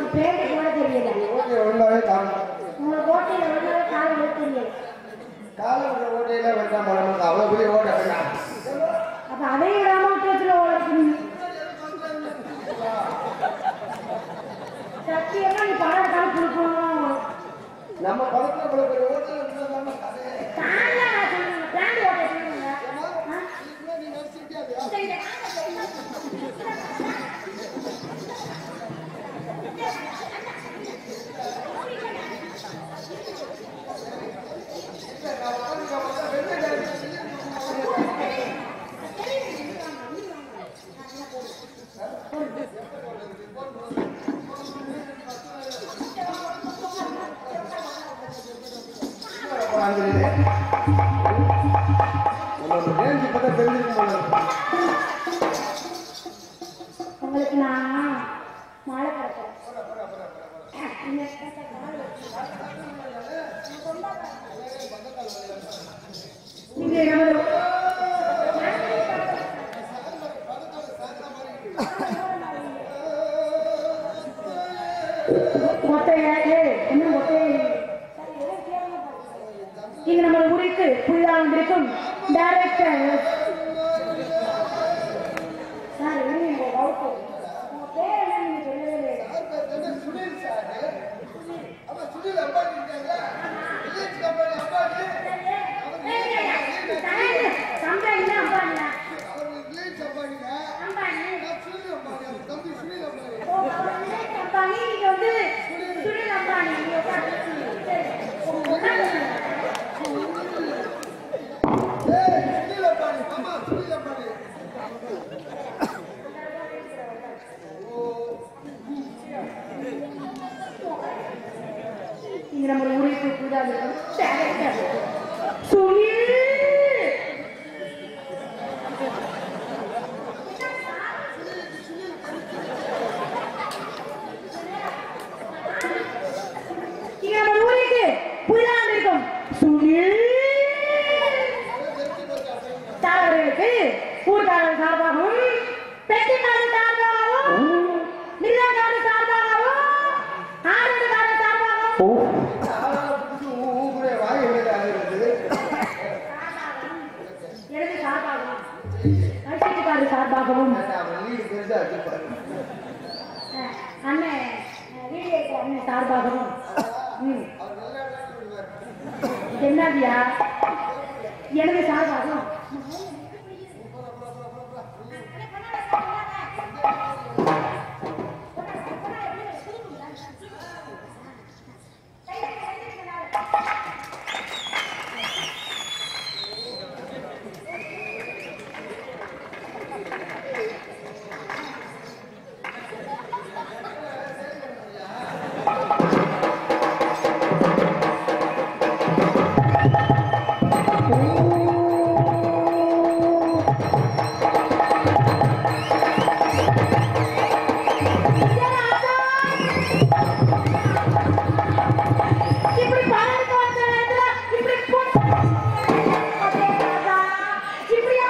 உங்களுக்கு பேண்ட் போட தெரியல ஓட்டை ஒன்றாவே காணும் உங்களுக்கு ஓட்டையில ஒன்றாவே கால் விட தெரியல காலம் ஓட்டையில வேண்டாம் நமக்கு அவ்வளோ பெரிய ஓட்டை வேண்டாம் அப்ப அதையும் விடாம விட்டு வச்சுல ஓடுறீங்க சத்தியமா நீ படம் எடுத்தாலும் கொடுக்கணும் நம்ம படத்துல இவ்வளோ பெரிய ஓட்டை இருந்தாலும் கதையே காலைல நான் சொல்லுங்க பேண்ட் ஓட்ட சொல்லுங்க ஆ? நீ நடிச்சிருக்கியா சரி, நம்மளோட ரேஞ்ச் பக்கம் தெரிஞ்சிருக்கும் போல இருக்கு. உங்களுக்கு நான் மாலை கொடுக்குறேன் நீங்க நமது மொட்டையா ஏய், என்ன மொட்டை இங்க நம்ம ஊருக்கு புதிதாக வந்திருக்கும் டைரக்டர் சார் இருங்க டவுட் உங்க பேர் என்ன நீங்க சொல்லவே இல்லை சுனில் சார் அப்ப சுனில் அம்பானி இருக்காங்க ரிலையன்ஸ் கம்பெனி அம்பானி கம்பெனி அம்பானியா அவர் ரிலையன்ஸ் அம்பானிங்க அம்பானி நான் சுனில் அம்பானி அவர் தம்பி சுனில் அம்பானி ஓ, அவங்களே அம்பானி நீங்க வந்து சுனில் அம்பானி நீங்க உட்கார்ந்து சரி, உங்க உட்கார்ந்து ஏய் சுனில் அம்பானி ஆமா சுனில் அம்பானி இங்க நம்ம ஊருக்கு புதிதாக இருக்கும் டைரக்டர் சுனில் இங்க நம்ம ஊருக்கு புதிதாக வந்திருக்கும் சுனில் தாரவர்களுக்கு ஊர்காரர் சார்பாகவும் பெட்டிக்காரர் சார்பாகவும் மிருகக்காரர் சார்பாகவும் ஆனந்தக்காரர் சார்பாகவும் ஊரே வாய் வெளியில ஆகிறது எனது சார்பாகவும் கல்விக்காரர் சார்பாகவும் அவன் லீடு பெருசா வச்சிருப்பாரு அஹ், அண்ணன் அஹ், வீடியோ அண்ணன் சார்பாகவும் ம் அவர் நல்லா விளையாடுவார் என்னதியா எனது சார்பாகவும் இப்படி பறந்து வந்த நேரத்துல இப்படி போ- அதே ராஜா, இப்படியா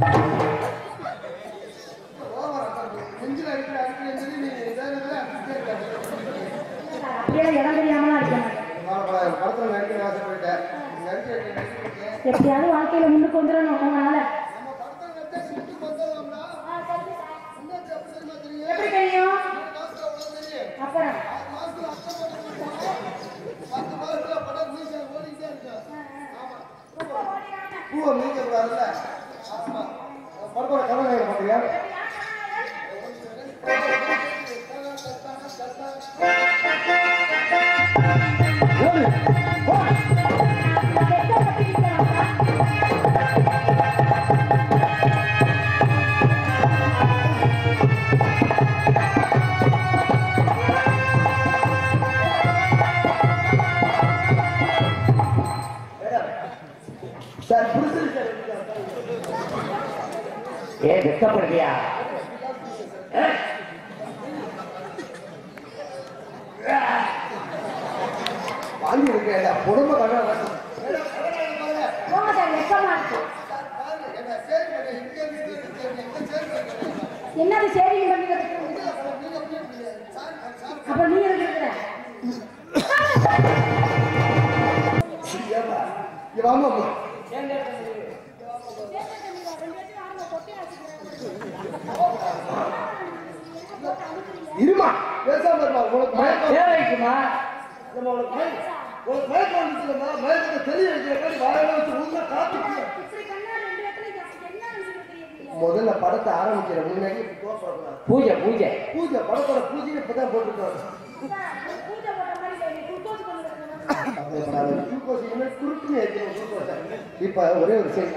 நெஞ்சில் அடிக்கிற அடிக்கிறேன்னு சொல்லி நீ வேற எதுல அடிச்சுட்டே இருக்காரு அப்படியே இடம் தெரியாமலாம் இருக்க மாட்டேன் நான் ப- படத்துல நடிக்க ஆசைப்பட்டேன் நடிக்க நடிச்சிருக்கேன் எப்படியாவது வாழ்க்கையில முன்னுக்கு வந்துடணும் உங்களால நம்ம படத்துல நடிச்சா சிட்டு வந்துடலாம்னா என்ன தப்பு தெரியுமா தெரியும் எப்படி தெரியும் மாசத்துல உனக்கு தெரியும் அப்புறம் ஆறு மாசத்துல அத்தை படம் பத்து மாசத்துல படம் மீச ஓடிக்கிட்டே இருக்கு ஆமா பூவை மீக்க கூடாதுல்ல ஆமா படத்தோட கதை கேட்க மாட்டியா ஓடு ஓடு சார் புடிச்சிரு சார் ஏ வெக்கப்படுறியா வாங்கி இருக்கேன் குடும்ப கதை வேணும். போங்க சார் வெக்கமா இருக்கு என்ன சரி பண்ணு, இங்க இருந்து இங்க இருந்து எங்க சரி பண்ணு. என்னது சரிங்க பண்ணி நீங்க எப்படி இப்படி? சார், சார், அப்ப நீ எதுக்கு இல்லம்மா உங்களுக்கு மயக்கம் தேவைக்குமா நம்ம உங்களுக்கு மயக்கம் உங்களுக்கு மயக்கம் வந்துச்சுலம்மா மயக்கத்தை தெரிய வைக்கிறக்காண்டி வாயில வச்சு உள்ள காத்துக்கு இப்படி பண்ணா ரெண்டு இடத்துல இது என்ன விஷயம் தெரியல முதல்ல படத்தை ஆரம்பிக்கிற முன்னாடி இப்படி கோவப்படக்கூடாது பூஜை பூஜை பூஜை படத்தோட பூஜையை இப்பதான் போட்டுருக்காங்க பூஜை போட்ட மாதிரி குளுக்கோஸ் கொண்டு வரணும் கவலைப்படாத. குளுக்கோஸ் இனிமே குறுக்குன்னு ஏத்தணும் குளுக்கோஸை. இப்ப ஒரே ஒரு செய்தி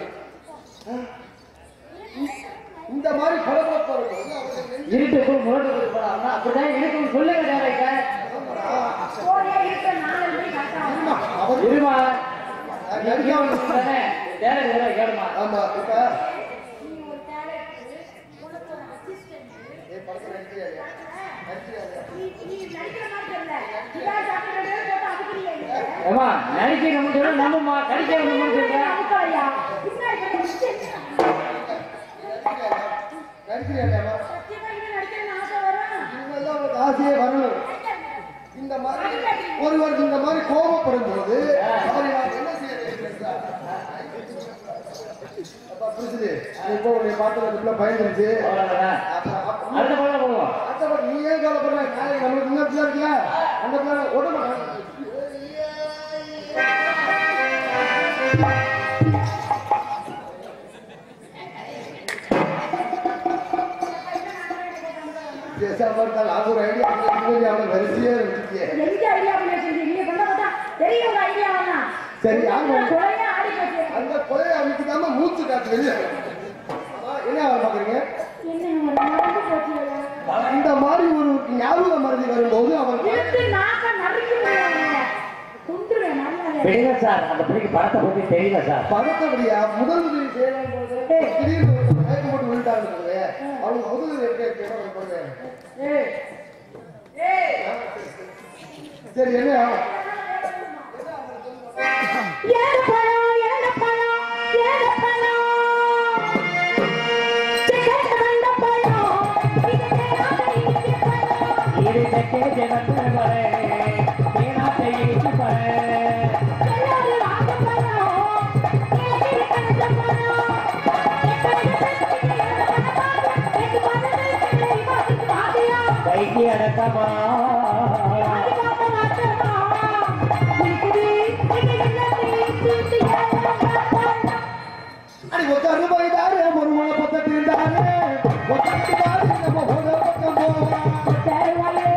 இந்த மாதிரி படப்படப்ப இருட்டுக்குள் முரட்டுக்குள் போடாம அப்படிதான் இருக்கும் சொல்லுங்க டேரக்டர் போயே இருக்க நாலு மணி கரெக்டா அவர் இருமா நடிக்க டேரக்டர் கேளுமா ஆமா இப்ப நீ ஒரு டேரக்டர் உனக்கு ஒரு அசிஸ்டன்ட் ஏய், படத்துல நடிக்கிறாரு. நடிக்கிறாரு. நீ நீ நடிக்கிற மாதிரி தெரியல இதா டாக்டர் போட்டு அதுக்குறீங்க ஏமா நடிக்கணும் சொல்ல நம்மம்மா கடிக்கணும் சொல்ற அதுக்கலையா பின்னாடி போய் நிச்சு. நடிக்கிறாரு. சத்தியமா இனிமே நடிக்கணும்னு ஆசை வரும் இனிமேல்லாம் உங்களுக்கு ஆசையே வரணும் இந்த மாதிரி ஒருவர் இந்த மாதிரி கோபப்படும் போது அவரை நாம் என்ன செய்ய வேண்டும் என்றால், அப்பா புரிஞ்சுது இப்போ உன்னை பார்த்து அந்த பிள்ளை பயந்துருச்சு அவ்வளவுதான் அப்ப- அப்ப- அடுத்த படம் போடுவோம் அடுத்த பக்கம் நீ ஏன் கவலைப்படுற நாளைக்கு நம்மளுக்கு இன்னும் பிள்ளை இருக்குல்ல அந்த பிள்ளை ஓட மாட்டாங்க பேசாம இருந்தால் அது ஒரு ஐடியா அவனை வரிசையே இருந்துச்சு எங்க ஐடியா பண்ணி வச்சிருக்கீங்க நீங்க பண்ண பார்த்தா தெரியும் உங்க ஐடியா வேணாம் சரி, ஆமா. கொலையா ஆடி போச்சு அந்த கொலையை அமைச்சுக்காம மூச்சு காத்து வெளியே ஆமா, என்ன வேலை பாக்குறீங்க என்ன ஒரு நடந்து போச்சு இந்த மாதிரி ஒரு ஞாபக மருதி வரும்போது அவர் இழுத்து நாக்க நறுக்கி போடுவாங்க குண்டுருவேன் நல்லா விடுங்க சார் அந்த பிள்ளைக்கு படத்தை பத்தி தெரியல சார் பதத்தபடியா முதல் உதவி செய்யலாம் போது திடீர்னு ஒரு மயக்கம் போட்டு விழுந்தாங்க அவங்க முதல் உதவி எப்படி இருக்கு? என்ன பண்ணுங்க ஏய் ஏய் சரி என்ன ஏழு பழம் ஏழு பழம் ஏழு பழம் சிக்கன் வந்த பழம் இது தேடாத இனிப்பு பழம் இருக்க ஜனத்து பரே ஏனாத்தை இடிச்சு பரே எல்லாரும் வாங்க பழம் ஏழு கணக்கு பழம் கைக்கு அடக்கமா அடி ஒத்த ரூபாய் தாரு ஒரு முளை பத்தட்டு இருந்தாரு ஒத்தட்டு தாரு நம்ம ஒரு பக்கம் போவோம்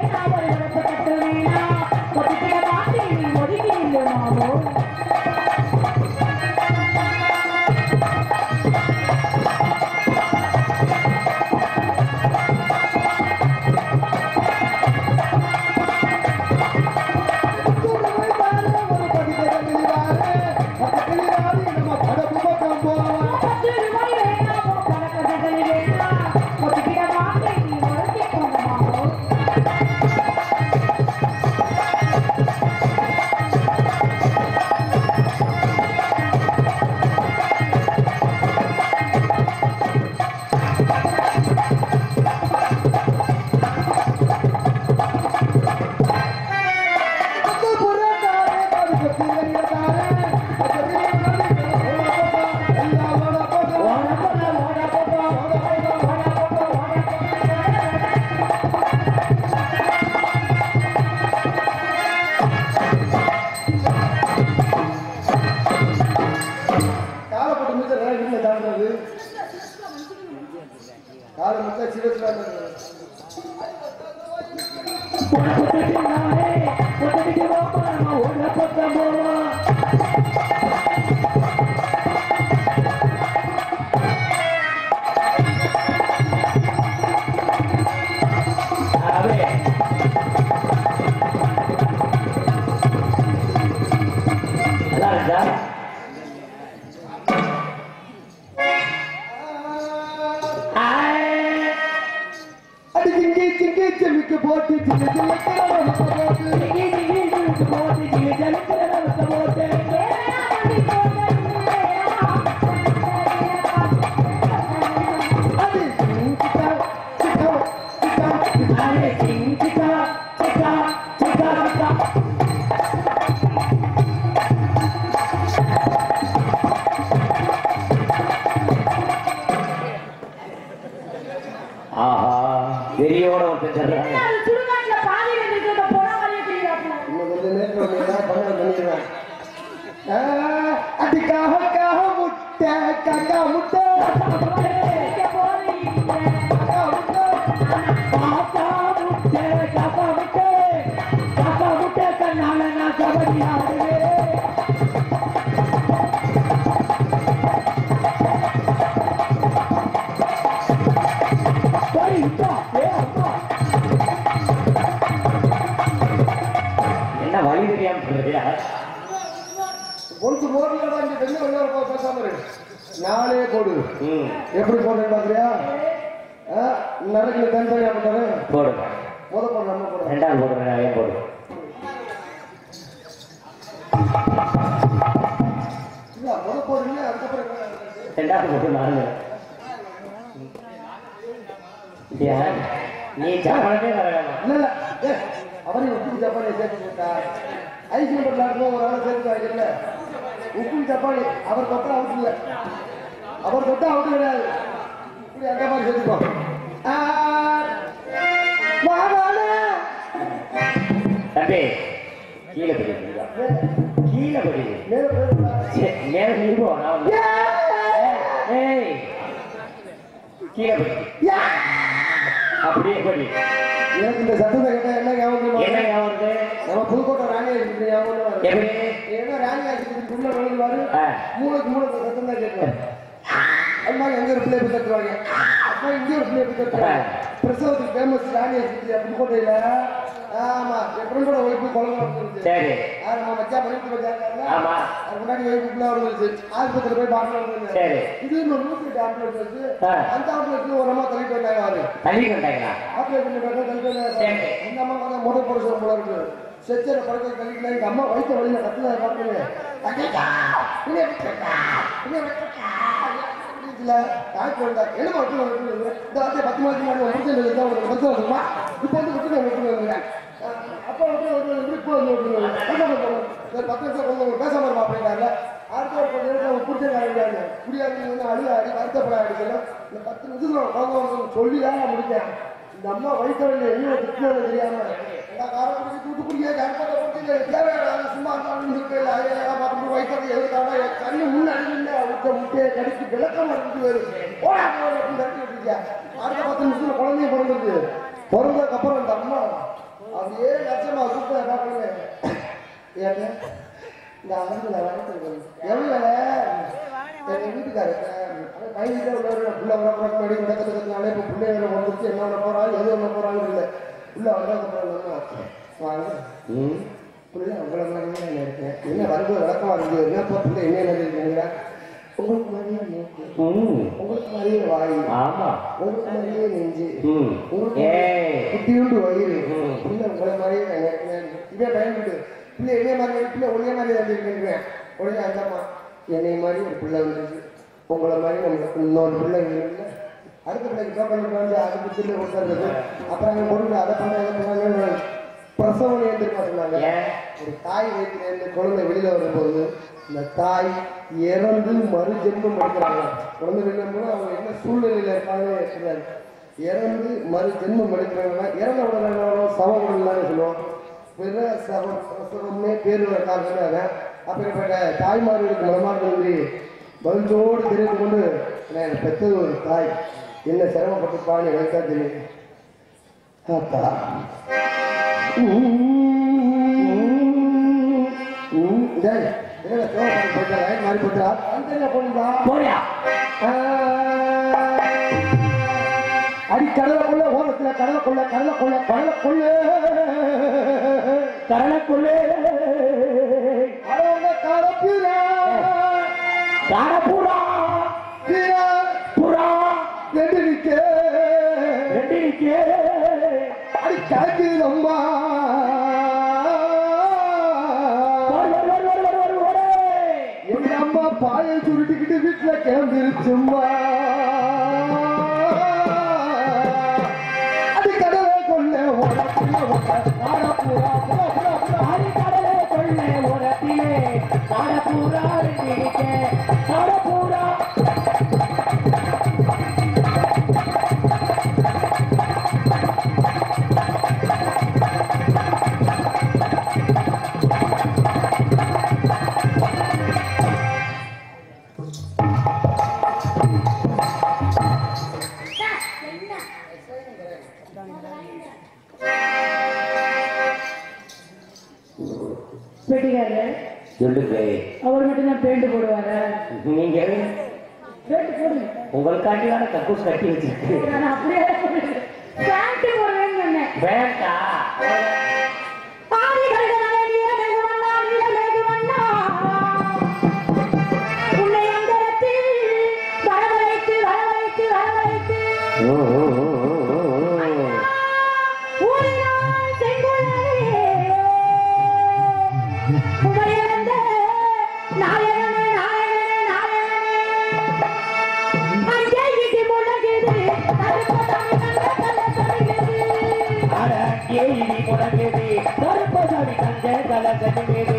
ரூபாய் தாரு ஒரு பக்கத்து கிளிவாரு பக்கத்து கிளிவாரு நம்ம படப்பு பக்கம் போவோம் பக்கம் புறத்தாரு பக்கத்து கிளிவாரு பக்கத்து கிளிவாரு எல்லாம் ஓட பக்கம் காலை போட்டு மிச்ச நேரம் வீட்டில் தாண்டது காலை மிச்ச சிவத்துல நல்லா இருக்கா அடி திங்கி திங்கி செல்விக்கு போட்டு சின்ன சின்ன கிழவன் போட்டு அடி சிக்கா சிக்கா சிக்கா ஆஹா வெறியோட ஒருத்தர் சொல்றாங்க சுடுகாட்டுல பாதி ரெண்டு காக்கா முட்டை வைக்க போறீங்க காக்கா முட்டை காக்கா முட்டை காக்கா முட்டை காக்கா முட்டை கண்ணால நான் கபடி ஆடுவேன் போய் இந்தா, ஏ அப்பா. என்ன வழி தெரியாம சொல்றியா கொஞ்சம் மோர்ல தான் இந்த வெள்ளை வெள்ளை போ பேசாம இரு நாளே போடு ம் எப்படி போடுறேன் பாக்குறியா நடக்கல தனித்தனியா போட்டாரு போடுங்க முத போடு நம்ம போடுறோம் ரெண்டாவது போடுங்க ஏன் போடுங்க இல்ல முத போடுறீங்க அதுக்கப்புறம் என்ன நடக்குது? ரெண்டாவது போட்டு நாலு ஏன் நீ ஜாமனே வர வேணாம் இல்ல இல்ல ஏ, அவரையும் உப்பு ஜப்பானியை சேர்த்து போட்டா ஐஸ்கிரீம் பண்ணலாம் ஒரு ஆளை சேர்த்து வைக்கல உப்பு ஜப்பானி அவர் தொட்டா அவுட் இல்ல அவர் தொட்டா அவுட் கிடையாது இப்படி அந்த மாதிரி சேர்த்துக்கோ ஆ, வாடாலே. தம்பி கீழே படிக்கிறீங்க கீழே படிக்கிறீங்க மேல போயிடுடா. மேல நீ போ நான் வந்து- ஏய் கீழே படி யா. அப்படியே படி எனக்கு இந்த சத்தத்தை கேட்டா என்ன ஞாபகம் என்ன வருது? ஞாபகம் வருது நம்ம புதுக்கோட்டை ராணி ஆஸ்பத்திரி ஞாபகம் வருது. எப்படி ஏன்னா ராணி ஆஸ்பத்திரி உள்ள நுழைஞ்சுவாரு ஆ. மூளைக்கு மூளை சத்தம் தான் கேட்கும் அம்மா எங்க ஒரு பிள்ளை போய் தட்டுவாங்க அப்பா இங்கே ஒரு பிள்ளை போய் தட்டுவாங்க பிரசவத்துக்கு ஃபேமஸ் ராணி ஆஸ்பத்திரி புதுக்கோட்டையில ஆமா என் ஃப்ரெண்டோட ஒய்ஃபு குழந்தை வந்துருச்சு சரி யார் நம்ம மச்சா பண்ணிட்டு வச்சாங்க ஆமா அது முன்னாடி ஒய்ஃபுக்குள்ள வந்துருச்சு ஆஸ்பத்திரி போய் பார்க்கணும் வந்து சரி திடீர்னு ஒரு நூற்றி எட்டு ஆம்புலன்ஸ் வச்சு ஆ. அந்த ஆம்புலன்ஸ்ல ஒரு அம்மா தள்ளிட்டு வந்தாங்க அவரு தள்ளி கொண்டாங்களா ஆப்ரேஷன் பண்ணி பார்த்தா தள்ளிட்டு வந்தாங்க சரி. அந்த அம்மா வந்து மொட்டை போட சொல்ல போல இருக்கு செச்சரை படத்தை தள்ளிட்டு எங்க அம்மா வயிற்று வழியில கத்துனதை பார்த்துங்க தங்கிட்டா புளிய விட்டுட்டா புளிய விட்டுட்டா இல்ல டாக்டர் வந்தா என்ன விட்டு வந்து இந்த வார்த்தை பத்து மாதத்துக்கு முன்னாடி ஒரு பிரச்சனை இருந்தா உங்களுக்கு பத்து வருஷமா இப்போ வந்து விட்டு விட்டு வந்துங்க அப்போ வந்து ஒரு இப்போ வந்து விட்டு என்ன பண்ணுவோம் ஒரு பத்து நிமிஷம் கொஞ்சம் உங்களுக்கு பேசாம இருப்பா அப்படின்னாரு அடுத்த ஒரு கொஞ்சம் நேரம் அவங்க பிடிச்ச ஆகிட்டாங்க குடியாடி வந்து அழுக அடி வருத்தப்பட அடிக்கணும் இந்த பத்து நிமிஷத்துல குழந்தை வந்து சொல்லி தான் நான் முடிச்சேன் இந்த அம்மா வயிற்றுல என்ன திட்டினது தெரியாம இந்த காரக்குடி தூத்துக்குடியே ஜனப்பட பற்றி தேவையான சும்மா இருந்தாலும் இருக்கு அதெல்லாம் பார்த்து வயிற்று எதிர்த்தாங்க கண்ணு முன்னாடி நின்று அவருக்கு முட்டையை கடிச்சு விளக்கம் இருந்து வரும் போடா போடா அப்படின்னு தட்டி விட்டுருக்கா அடுத்த பத்து நிமிஷத்துல குழந்தைய பிறந்துருக்கு பிறந்ததுக்கு அப்புறம் இந்த அம்மா அப்படியே லட்சமா கூப்பிட்டு பார்க்கணுமே ஏங்க இந்த அகத்துல வளர்த்து எவ்வளவு வேலை எங்க வீட்டுக்காரு பையன்கிட்ட உள்ளவர் புள்ள வர போறாங்க மறுபடி நடக்கிறதுனால இப்போ பிள்ளை வேற வந்துருச்சு என்ன பண்ண போறாங்க எது பண்ண போறாங்க இல்லை உள்ள வர்றதுக்கு வாங்க ம் புள்ள உங்களை மாதிரியே நான் இருக்கேன் என்ன வரும்போது விளக்கமா இருக்கு என்னப்பா புள்ள என்ன நினைக்கிறீங்க உங்களுக்கு மாதிரியே மூக்கு ம் உங்களுக்கு மாதிரியே வாய் ஆமா உங்களுக்கு மாதிரியே நெஞ்சு ம் உங்களுக்கு ஏய் குட்டியுண்டு வயிறு ம். புள்ள உங்களை மாதிரியே நான் நினைக்கிறேன். இதே பயன்பட்டு பிள்ளை என்னைய மாதிரி பிள்ளை உன்னைய மாதிரி வந்துருக்கேன் உடனே அந்தம்மா என்னைய மாதிரி ஒரு பிள்ளை வந்துருக்கு உங்களை மாதிரி நம்மளுக்கு இன்னொரு பிள்ளை இல்லை அடுத்த பிள்ளைக்கு டோக்கன் வந்து அதுக்கு பிள்ளை கொடுத்துருக்குது அப்புறம் அங்கே பொருள் அதை பண்ண இதை பண்ணாங்க பிரசவம் ஏந்திருக்கா சொன்னாங்க ஏன் ஒரு தாய் வயிற்றுலேருந்து குழந்தை வெளியில வரும்போது இந்த தாய் இறந்து மறு ஜென்மம் எடுக்கிறாங்க குழந்தை வெளியில போது அவங்க என்ன சூழ்நிலையில இருக்காங்க தெரியாது இறந்து மறு ஜென்மம் எடுக்கிறாங்கன்னா இறந்த உடனே என்ன வரும்? சவ உடல் சொல்லுவோம் பிற சவம் பிரசவமே பேர் காரணம் அப்படிப்பட்ட தாய்மார்களுக்கு மனமார்ந்த நன்றி பதிலோடு தெரிந்து கொண்டு நான் என்னை பெற்றது ஒரு தாய் என்ன சிரமப்பட்டுப்பான்னு எனக்கு தான் தெரியும் ஆத்தா போறியா அடி கடலுக்குள்ள ஓரத்துல கடலுக்குள்ள கடலுக்குள்ள கடலுக்குள்ள கரணக்குள்ளே அவங்க கடப்பிரா காரப்பூரா பிரா புறா நெடுக்க ரெண்டினிக்கு அடி கடக்குதம்மா வரு வரு வரு வரு வரு வரு வரு எங்க அம்மா பாயை சுருட்டிக்கிட்டு வீட்டுல கிளம்பிருச்சும்மா அடி கடலை கொள்ள உடம்புல உட்கார் காரப்பூரா புறா புறா புறா ஆதிக்கடலே கொள்ளை உரத்திலே காரப்பூரா ரெண்டினிக்கு காரப்பூரா பெட்டிக்காரு சொல்லுங்க அவர் மட்டும் தான் பேண்ட் போடுவாரு நீங்க பேண்ட் போடுங்க உங்களுக்காண்டி தானே கக்கூஸ் கட்டி வச்சிருக்கு நான் அப்படியே பேண்ட் போடுவேன்னு சொன்னேன் வேண்டாம் ஆதி கழுகனாலே நீல மேகவண்ணா, நீல மேகவண்ணா. உன்னை அந்தரத்தில் வரவழைத்து, வரவழைத்து, வரவழைத்து, ஊரினான் செங்கோலனே. உமையிழந்த நாயகனே, நாயகனே, நாயகனே. அங்கே இடி முழங்குது, கருப்பசாமி கண்ட கல்ல சொல்லுது. அட, ஏறி முடங்குது கருப்பசாமி தங்க கல கட்டுது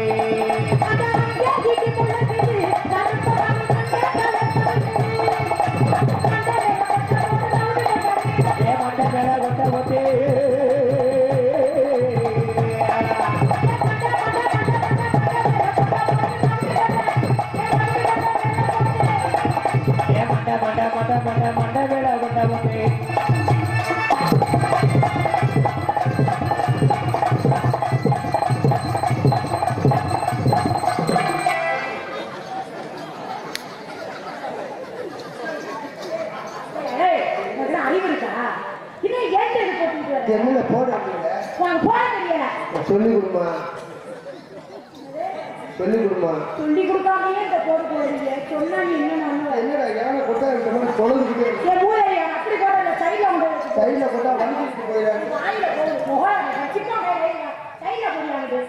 ஏமாட்ட மேல கொட்ட கொட்டே ஏமாட்ட மண்ட மண்ட மண்ட மண்ட மேல கொட்ட கொட்டே என்னல போட முடியல சொல்லி கொடுமா சொல்லி கொடுமா சொல்லி கொடுக்காமயே இந்த போட்டு போடுறீங்க சொன்னா நீ என்ன பண்ணுவ என்னடா யானை கொட்டா இருக்க மாதிரி தொலைஞ்சுக்கிட்டே இருக்கு என் ஊரே அப்படி போடுற சைட்ல வந்து சைடில் கொட்டா வண்டிக்கு போயிடாது வாயில போடு முகம் வச்சுக்கோங்க சைட்ல போடுறாங்க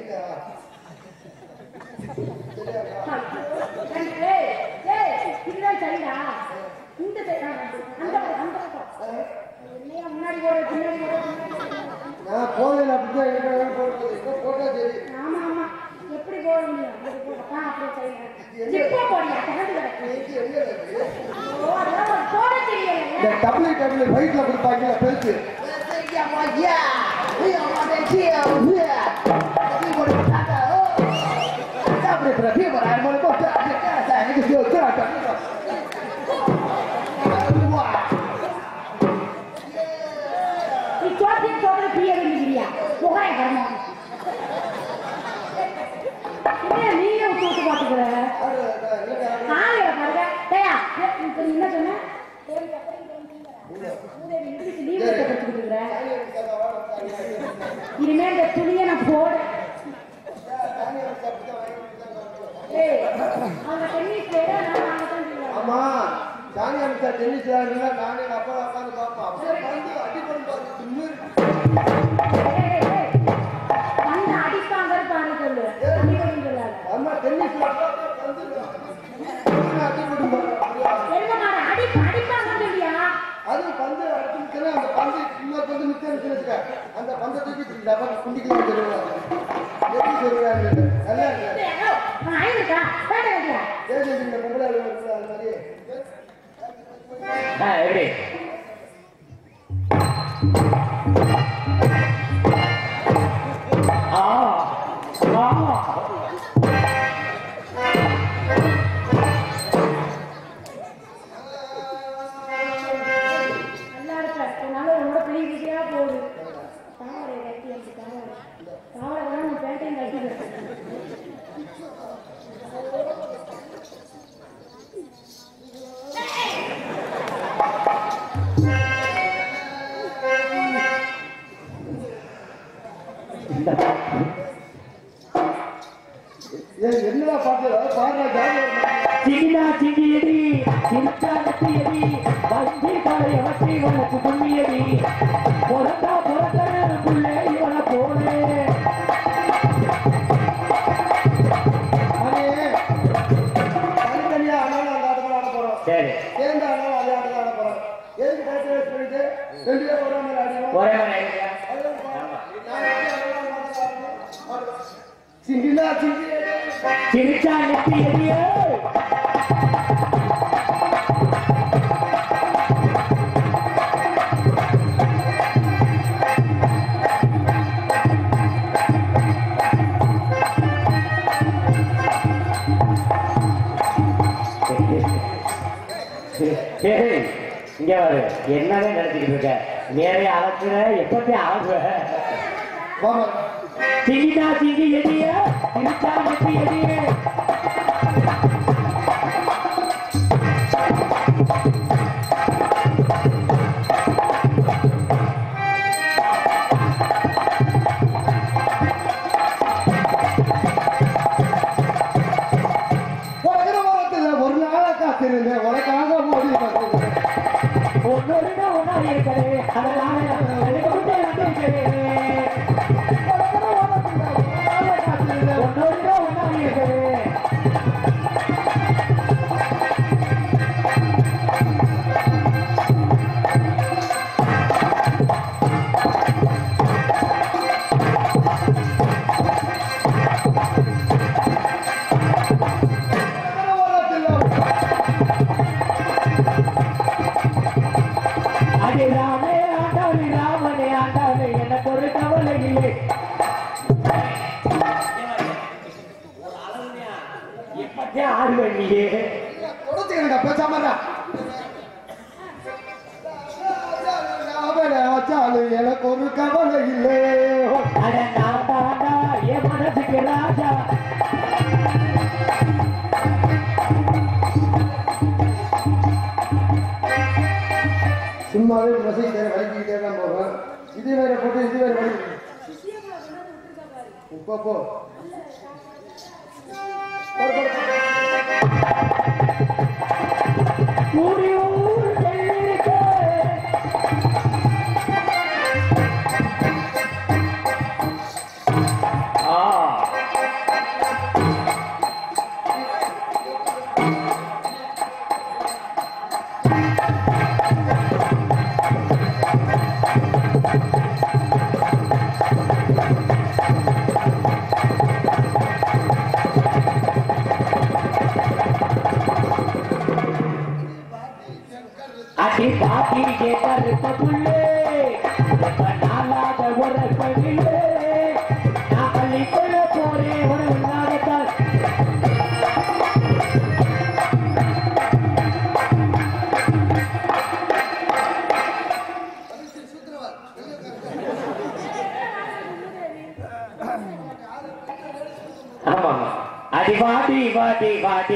ஏய், ஏய், இதுதான் சரிடா. இந்த side, ஆ, அந்த பக்கம், அந்த பக்கம். என்னையா முன்னாடி போற, பின்னாடி போற, பின்னாடி போற. நான் போவேன் அப்படிதான் என்ன போடுறது இப்போ போட்டா சரி ஆமா, ஆமா. எப்படி போட முடியும்? அப்படி போ. ஆ, அப்படியே side. ஜிப்பா போடுறியா? திறந்து கிடக்கு. இது என்ன இருக்கு? ஓ, அதெல்லாம் உனக்கு போட தெரியலையே. இந்த டபுள் டபுள் வயிற்றுல கொடுப்பாங்க பெருசு நீ சோத்தியம் சோதனை பிரிய வேண்டியதில்லையா? புகாய வரணும். என்ன நீயே விட்டு விட்டு பார்த்துக்கிற? ஆளுகளை பாருங்க. டேயா, ஏ, இப்ப நீ என்ன சொன்ன? மூதேவி இங்கிலீஷ் leave letter கொடுத்துக்கிட்டு இருக்கிற. இனிமே இந்த துணியை நான் போட ஏய், அவங்க டென்னிஸ் பிளேயரா நான் நாங்க தான் செய்வோம். ஆமா சாணி அமிச்சா டென்னிஸ் விளையாடுனா நானே எங்க அப்பா உட்காந்து பார்ப்போம் அப்படியே வந்து அடிப்படும் பாரு திமிரு. ஏய், ஏய், ஏய். வந்து அடிப்பாங்க பாரு சொல்லு அடிக்கணும் சொல்லாத அம்மா டென்னிஸ் வந்து அடிப்படும் பாரு அப்படியே. எருமமாடு அடி அடிப்பாங்க சொல்லியா அது பந்து அடிச்சுன்னா அந்த பந்து இன்னொரு பந்து மிச்சம் வச்சுக்க அந்த பந்தை தூக்கி டப்பா குண்டிக்கலாம் சொல்லுவாங்க எப்படி சொல்லுவாங்க நல்லா இருக்கு ஆயிருக்கா வேட வேண்டியா ஏன் இந்த பொம்பளை ஆளு வருது, அது மாதிரி ஆ, எப்படி ஆ ஆ நல்லா இருக்கா அதனால உன்னோட பெரிய வீடியா போகுது தாவரை கட்டி எனக்கு தாவரை தாவரை வேணா நான் பேட்டையும் கட்டி ஏன் என்னடா பாட்டு பாடுறா ஜாலியா சிங்கினா சிங்கியடி சிரிச்சா நெத்தியடி வண்டி காலை அவற்றி உனக்கு புண்ணியடி பொறந்தா பொறந்த புள்ளே இவனை போனே அதே தனித்தனியா ஆனாலும் அந்த ஆட்டத்தில் ஆட போறோம் சரி சேர்ந்து ஆனாலும் அதே ஆட்டத்தில் ஆட போறோம் எதுக்கு டைட் வேஸ்ட் பண்ணிட்டு ரெண்டு பேரும் ஒரே மாதிரி ஆடிடுவோம் ஒரே மாதிரி ஐடியா சிங்கினா சிங்கி சிரிச்சா நெத்தியடியே ஏய், இங்க பாரு என்னவே நினைச்சுக்கிட்டு இருக்க நேரே அளக்குற எப்பப்பே ஆகுவ வாமா சிங்கினா சிங்கி எடிய சிரிச்சா நெத்தி எடிய உலகிற வாரத்தில் ஒரு நாளை காத்திருந்தேன் உனக்காக ஓடி வந்தேன் ஒன்னோடு ஒன்னா இருக்கிறது அதனால எனக்கு வந்து வந்திருக்கிறேன் ஒன்னோடு ஒன்னா இருக்கிறது அடி ராமே ஆண்டாளு ராமனே ஆண்டாளு எனக்கு ஒரு கவலை இல்லை எப்படியா ஆடுவேன் நீயே கொடுத்துக்கணுங்க பேசாம இருடா. ஆச்சாலு எனக்கு ஒரு கவலை இல்லை அட நான் தாண்டா என் மனசுக்கு ராஜா சும்மாவே மெசேஜ் வேற வலிக்கிட்டே தான் போவேன் இது வேற போட்டு இது வேற வலி இப்போ போ போடு, போடு. ஊரி ஊர் செல்லிருக்க ஆ அடி பாட்டி கேட்கறது புள்ளே இப்ப நாளாக உறக்கவில்லை நான் பள்ளிக்குள்ள போறேன் ஒரு நாளைத்தான் ஆமா ஆமா அடி வாடி வாடி வாடி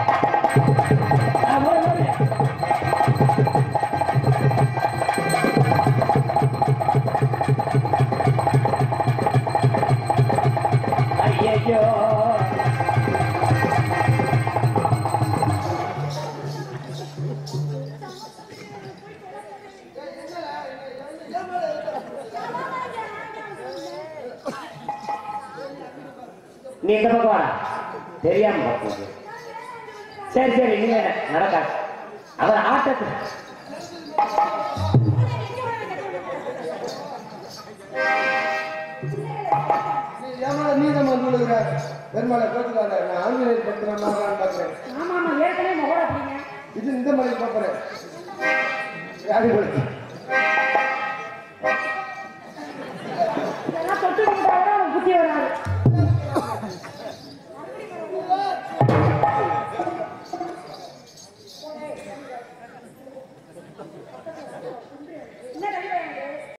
ஆமா, ஆமா. ஐயையோ நீ இந்த பக்கம் வாடா தெரியாம பார்ப்போம் சரி சரி நீங்க நடக்கா அவர் ஆட்டத்து நீ ஏமாட நீ தான் வந்து விழுகிற பெருமாளை பேசுறாரு நான் ஆஞ்சநேயர் பத்திரம் பார்க்குறேன் ஆமா ஆமா ஏற்கனவே மோட அப்படிங்க இது இந்த மலை பார்க்குறேன் யாரு கொடுத்து